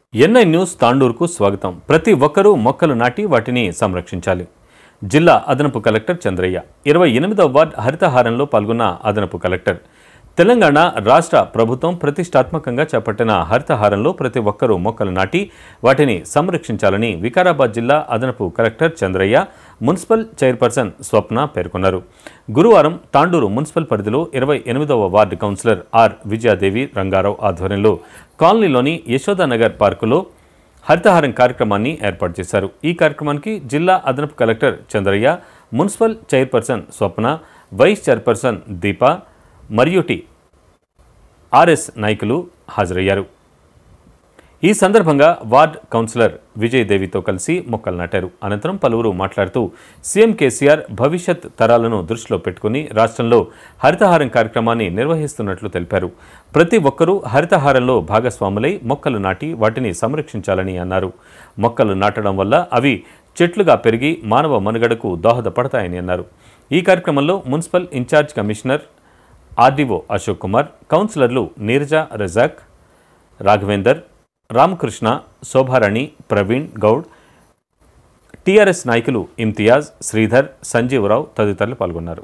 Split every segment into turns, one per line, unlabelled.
NI news తాండూరుకు స్వాగతం ప్రతి ఒక్కరూ మొక్కలు నాటి వాటిని సంరక్షించాలి జిల్లా అదనపు కలెక్టర్ చంద్రయ్య ఇరవై ఎనిమిదవ వార్డ్ హరితహారంలో పాల్గొన్న అదనపు కలెక్టర్ తెలంగాణ రాష్ట్ర ప్రభుత్వం ప్రతిష్టాత్మకంగా చేపట్టిన హరితహారంలో ప్రతి ఒక్కరూ మొక్కలు నాటి వాటిని సంరక్షించాలని వికారాబాద్ జిల్లా అదనపు collector Chandraiah municipal chairperson Swapna పేర్కొన్నారు గురువారం తాండూరు మున్సిపల్ పరిధిలో ఇరవై ఎనిమిదవ ward councillor R Vijayadevi Rangarao ఆధ్వర్యంలో కాలనీలోని యశోదానగర్ పార్కులో హరితహారం కార్యక్రమాన్ని ఏర్పాటు చేశారు ఈ కార్యక్రమానికి జిల్లా అదనపు collector Chandraiah municipal chairperson Swapna vice chairperson Deepa మరియుటి ఆర్ఎస్ నాయకులు హాజరయ్యారు ఈ సందర్భంగా వార్డ్ కౌన్సిలర్ విజయదేవితో కలిసి మొక్కలు నాటారు అనంతరం పలువురు మాట్లాడుతూ సీఎం కేసీఆర్ భవిష్యత్ తరాలను దృష్టిలో పెట్టుకుని రాష్ట్రంలో హరితహారం కార్యక్రమాన్ని నిర్వహిస్తున్నట్లు తెలిపారు ప్రతి ఒక్కరూ హరితహారంలో భాగస్వాములై మొక్కలు నాటి వాటిని సంరక్షించాలని అన్నారు మొక్కలు నాటడం వల్ల అవి చెట్లుగా పెరిగి మానవ మనుగడకు దోహదపడతాయని అన్నారు ఈ కార్యక్రమంలో municipal incharge commissioner RDO Ashok Kumar కౌన్సిలర్లు నీరజ రజాక్ రాఘవేందర్ రామకృష్ణ శోభారాణి ప్రవీణ్ గౌడ్ టీఆర్ఎస్ నాయకులు ఇమ్తియాజ్ శ్రీధర్ సంజీవరావు తదితరులు పాల్గొన్నారు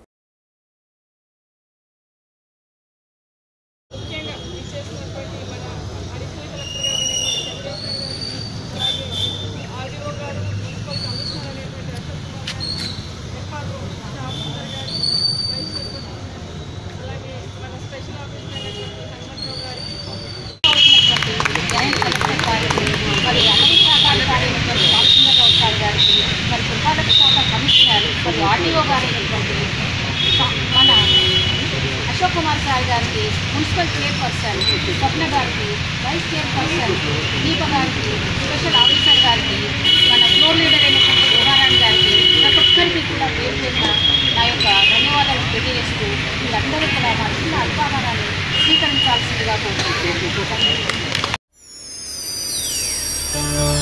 ముఖ్యంగా విచ్చేసినటువంటి మన అడిషనల్ కలెక్టర్ గారు అనేటువంటి చంద్రశేఖర్ గారు అలాగే ఆర్డీఓ గారు మున్సిపల్ కమిషనర్ అనేటువంటి అశోక్ కుమార్ గారు ఎంఆర్ఓ శ్యామ్ సుందర్ గారు వైస్ చైర్పర్సన్ గారు అలాగే మన స్పెషల్ ఆఫీసర్ అయినటువంటి హనుమంతరావు గారికి
జాయింట్ కలెక్టర్ గారికి మరి అటవీ శాఖ అధికారి అయినటువంటి రామచంద్రరావు సార్ గారికి మరి పురపాలక శాఖ కమిషనర్ మరి ఆర్డీఓ గారైనటువంటి సా- మన అశోక్ కుమార్ సార్ గారికి మున్సిపల్ చైర్పర్సన్ స్వప్న గారికి వైస్ చైర్పర్సన్ దీప గారికి స్పెషల్ ఆఫీసర్ గారికి మన ఫ్లోర్ లీడర్ అయినటువంటి శోభారాణి గారికి ప్రతి ఒక్కరికి కూడా పేరు పేరున నా యొక్క ధన్యవాదాలు తెలియజేస్తూ వీళ్ళందరూ కూడా మా చిన్న అల్పాహారాన్ని స్వీకరించాల్సిందిగా కోరుకుంటున్నాను